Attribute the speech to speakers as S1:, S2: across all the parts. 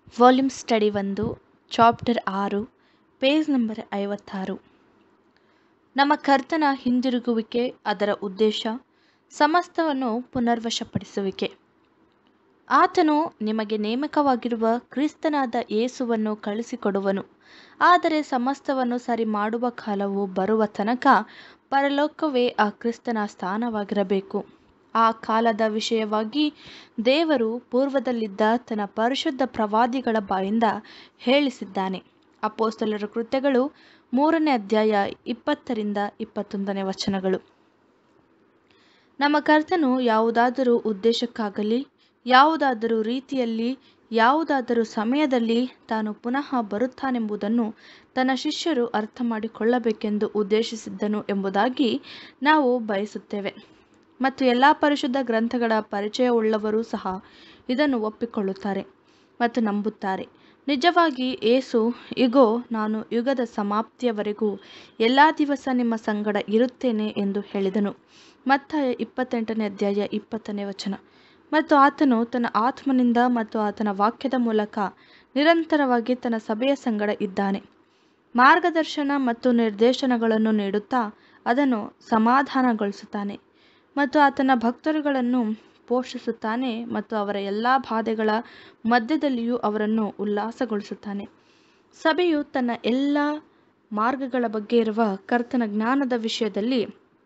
S1: volume study ಒಂದು chapter ಆರು page number ಐವತ್ತಾರು ನಮ್ಮ ಕರ್ತನ ಹಿಂದಿರುಗುವಿಕೆ ಅದರ ಉದ್ದೇಶ ಸಮಸ್ತವನ್ನು ಪುನರ್ವಶಪಡಿಸುವಿಕೆ ಆತನು ನಿಮಗೆ ನೇಮಕವಾಗಿರುವ ಕ್ರಿಸ್ತನಾದ ಯೇಸುವನ್ನು ಕಳಿಸಿಕೊಡುವನು ಆದರೆ ಸಮಸ್ತವನ್ನು ಸರಿ ಮಾಡುವ ಕಾಲವು ಬರುವ ತನಕ ಪರಲೋಕವೇ ಆ ಕ್ರಿಸ್ತನ ಸ್ಥಾನವಾಗಿರಬೇಕು ಆ ಕಾಲದ ವಿಷಯವಾಗಿ ದೇವರು ಪೂರ್ವದಲ್ಲಿದ್ದ ತನ್ನ ಪರಿಶುದ್ಧ ಪ್ರವಾದಿಗಳ ಬಾಯಿಂದ ಹೇಳಿಸಿದ್ದಾನೆ ಅಪೋಸ್ತಲರ ಕೃತ್ಯಗಳು ಮೂರನೇ ಅಧ್ಯಾಯ ಇಪ್ಪತ್ತರಿಂದ ಇಪ್ಪತ್ತೊಂದನೇ ವಚನಗಳು ನಮ್ಮ ಕರ್ತನು ಯಾವುದಾದರೂ ಉದ್ದೇಶಕ್ಕಾಗಲಿ ಯಾವುದಾದರೂ ರೀತಿಯಲ್ಲಿ ಯಾವುದಾದರೂ ಸಮಯದಲ್ಲಿ ತಾನು ಪುನಃ ಬರುತ್ತಾನೆಂಬುದನ್ನು ತನ್ನ ಶಿಷ್ಯರು ಅರ್ಥ ಮಾಡಿಕೊಳ್ಳಬೇಕೆಂದು ಉದ್ದೇಶಿಸಿದ್ದನು ಎಂಬುದಾಗಿ ನಾವು ಬಯಸುತ್ತೇವೆ ಮತ್ತು ಎಲ್ಲ ಪರಿಶುದ್ಧ ಗ್ರಂಥಗಳ ಪರಿಚಯವುಳ್ಳವರೂ ಸಹ ಇದನ್ನು ಒಪ್ಪಿಕೊಳ್ಳುತ್ತಾರೆ ಮತ್ತು ನಂಬುತ್ತಾರೆ ನಿಜವಾಗಿ ಏಸು ಇಗೋ ನಾನು ಯುಗದ ಸಮಾಪ್ತಿಯವರೆಗೂ ಎಲ್ಲ ದಿವಸ ನಿಮ್ಮ ಸಂಗಡ ಇರುತ್ತೇನೆ ಎಂದು ಹೇಳಿದನು ಮತ್ತಾಯ ಇಪ್ಪತ್ತೆಂಟನೇ ಅಧ್ಯಾಯ ಇಪ್ಪತ್ತನೇ ವಚನ ಮತ್ತು ಆತನು ತನ್ನ ಆತ್ಮನಿಂದ ಮತ್ತು ಆತನ ವಾಕ್ಯದ ಮೂಲಕ ನಿರಂತರವಾಗಿ ತನ್ನ ಸಭೆಯ ಸಂಗಡ ಇದ್ದಾನೆ ಮಾರ್ಗದರ್ಶನ ಮತ್ತು ನಿರ್ದೇಶನಗಳನ್ನು ನೀಡುತ್ತಾ ಅದನ್ನು ಸಮಾಧಾನಗೊಳಿಸುತ್ತಾನೆ ಮತ್ತು ಆತನ ಭಕ್ತರುಗಳನ್ನು ಪೋಷಿಸುತ್ತಾನೆ ಮತ್ತು ಅವರ ಎಲ್ಲ ಬಾಧೆಗಳ ಮಧ್ಯದಲ್ಲಿಯೂ ಅವರನ್ನು ಉಲ್ಲಾಸಗೊಳಿಸುತ್ತಾನೆ ಸಭೆಯು ತನ್ನ ಎಲ್ಲ ಮಾರ್ಗಗಳ ಬಗ್ಗೆ ಇರುವ ಕರ್ತನ ಜ್ಞಾನದ ವಿಷಯದಲ್ಲಿ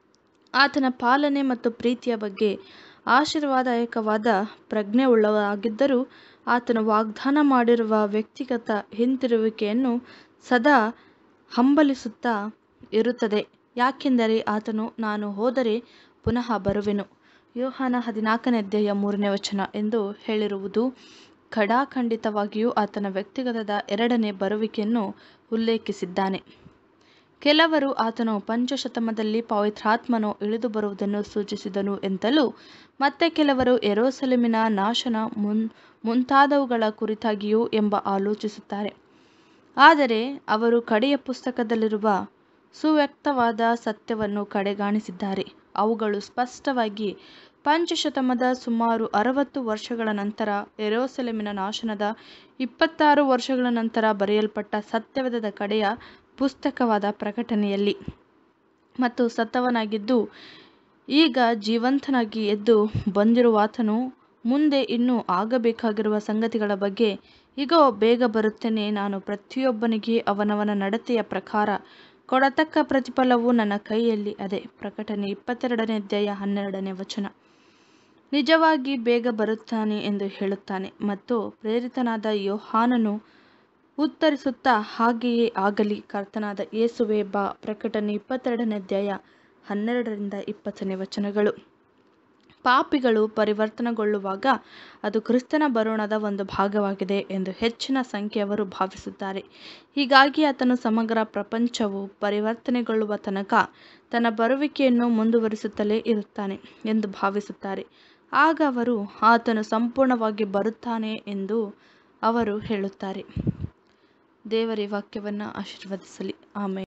S1: ಆತನ ಪಾಲನೆ ಮತ್ತು ಪ್ರೀತಿಯ ಬಗ್ಗೆ ಆಶೀರ್ವಾದಾಯಕವಾದ ಪ್ರಜ್ಞೆ ಉಳ್ಳವರಾಗಿದ್ದರೂ ಆತನು ವಾಗ್ದಾನ ಮಾಡಿರುವ ವ್ಯಕ್ತಿಗತ ಹಿಂತಿರುವಿಕೆಯನ್ನು ಸದಾ ಹಂಬಲಿಸುತ್ತಾ ಇರುತ್ತದೆ ಯಾಕೆಂದರೆ ಆತನು ನಾನು ಹೋದರೆ ಪುನಃ ಬರುವೆನು ಯೋಹಾನ ಹದಿನಾಲ್ಕನೇ ಅಧ್ಯಾಯ ಮೂರನೇ ವಚನ ಎಂದು ಹೇಳಿರುವುದು ಖಡಾಖಂಡಿತವಾಗಿಯೂ ಆತನ ವ್ಯಕ್ತಿಗತದ ಎರಡನೇ ಬರುವಿಕೆಯನ್ನು ಉಲ್ಲೇಖಿಸಿದ್ದಾನೆ ಕೆಲವರು ಆತನು ಪಂಚಶತಮದಲ್ಲಿ ಪವಿತ್ರಾತ್ಮನು ಇಳಿದು ಬರುವುದನ್ನು ಸೂಚಿಸಿದನು ಎಂತಲೂ ಮತ್ತೆ ಕೆಲವರು ಎರೋಸೆಲೆಮಿನ ನಾಶನ ಮುನ್ ಮುಂತಾದವುಗಳ ಕುರಿತಾಗಿಯೂ ಎಂಬ ಆಲೋಚಿಸುತ್ತಾರೆ ಆದರೆ ಅವರು ಕಡೆಯ ಪುಸ್ತಕದಲ್ಲಿರುವ ಸುವ್ಯಕ್ತವಾದ ಸತ್ಯವನ್ನು ಕಡೆಗಾಣಿಸಿದ್ದಾರೆ ಅವುಗಳು ಸ್ಪಷ್ಟವಾಗಿ ಪಂಚಶತಮದ ಸುಮಾರು ಅರವತ್ತು ವರ್ಷಗಳ ನಂತರ ಎರೋಸೆಲೆಮಿನ ನಾಶನದ ಇಪ್ಪತ್ತಾರು ವರ್ಷಗಳ ನಂತರ ಬರೆಯಲ್ಪಟ್ಟ ಸತ್ಯವೇದದ ಕಡೆಯ ಪುಸ್ತಕವಾದ ಪ್ರಕಟಣೆಯಲ್ಲಿ ಮತ್ತು ಸತ್ತವನಾಗಿದ್ದು ಈಗ ಜೀವಂತನಾಗಿ ಎದ್ದು ಬಂದಿರುವಾತನು ಮುಂದೆ ಇನ್ನೂ ಆಗಬೇಕಾಗಿರುವ ಸಂಗತಿಗಳ ಬಗ್ಗೆ ಇಗೋ ಬೇಗ ಬರುತ್ತೇನೆ ನಾನು ಪ್ರತಿಯೊಬ್ಬನಿಗೆ ಅವನವನ ನಡತೆಯ ಪ್ರಕಾರ ಕೊಡತಕ್ಕ ಪ್ರತಿಫಲವು ನನ್ನ ಕೈಯಲ್ಲಿ ಅದೇ ಪ್ರಕಟಣೆ ಇಪ್ಪತ್ತೆರಡನೇ ಅಧ್ಯಾಯ ಹನ್ನೆರಡನೇ ವಚನ ನಿಜವಾಗಿ ಬೇಗ ಬರುತ್ತಾನೆ ಎಂದು ಹೇಳುತ್ತಾನೆ ಮತ್ತು ಪ್ರೇರಿತನಾದ ಯೋಹಾನನು ಉತ್ತರಿಸುತ್ತಾ ಹಾಗೆಯೇ ಆಗಲಿ ಕರ್ತನಾದ ಯೇಸುವೆ ಬಾ ಪ್ರಕಟಣೆ ಇಪ್ಪತ್ತೆರಡನೇ ಅಧ್ಯಾಯ ಹನ್ನೆರಡರಿಂದ ಇಪ್ಪತ್ತನೇ ವಚನಗಳು ಪಾಪಿಗಳು ಪರಿವರ್ತನೆಗೊಳ್ಳುವಾಗ ಅದು ಕ್ರಿಸ್ತನ ಬರೋಣದ ಒಂದು ಭಾಗವಾಗಿದೆ ಎಂದು ಹೆಚ್ಚಿನ ಸಂಖ್ಯೆಯವರು ಭಾವಿಸುತ್ತಾರೆ ಹೀಗಾಗಿ ಆತನು ಸಮಗ್ರ ಪ್ರಪಂಚವು ಪರಿವರ್ತನೆಗೊಳ್ಳುವ ತನಕ ತನ್ನ ಬರುವಿಕೆಯನ್ನು ಮುಂದುವರಿಸುತ್ತಲೇ ಇರುತ್ತಾನೆ ಎಂದು ಭಾವಿಸುತ್ತಾರೆ ಆಗ ಅವರು ಆತನು ಸಂಪೂರ್ಣವಾಗಿ ಬರುತ್ತಾನೆ ಎಂದು ಅವರು ಹೇಳುತ್ತಾರೆ ದೇವರ ವಾಕ್ಯವನ್ನು ಆಶೀರ್ವದಿಸಲಿ ಆಮೇಲೆ